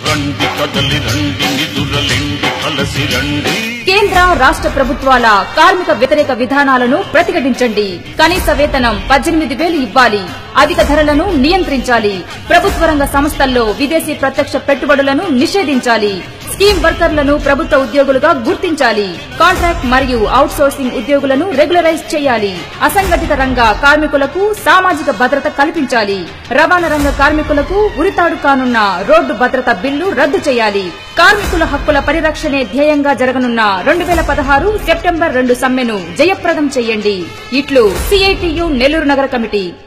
రండి కదలి రండి నిదురలిండి కలసి రండి కేంద్ర రాష్ట్ర ప్రభుత్వాల కార్మిక వ్యతిరేక విధానాలను ప్రతిఘటించండి కనీస వేతనం పద్దెనిమిది వేలు ఇవ్వాలి అధిక ధరలను నియంత్రించాలి ప్రభుత్వ రంగ సంస్థల్లో విదేశీ ప్రత్యక్ష పెట్టుబడులను నిషేధించాలి స్కీమ్ వర్కర్లను ప్రభుత్వ ఉద్యోగులుగా గుర్తించాలి కాంట్రాక్ట్ మరియు అవుట్ సోర్సింగ్ ఉద్యోగులను రెగ్యులరైజ్ చేయాలి అసంఘటిత రంగ కార్మికులకు సామాజిక భద్రత కల్పించాలి రవాణా రంగ కార్మికులకు ఉరితాడు కానున్న రోడ్డు భద్రత బిల్లు రద్దు చేయాలి కార్మికుల హక్కుల పరిరక్షణే ధ్యేయంగా జరగనున్న రెండు వేల పదహారు సెప్టెంబర్ రెండు సమ్మెను జయప్రదం చేయండి ఇట్లు సిఐటియు నెల్లూరు నగర కమిటీ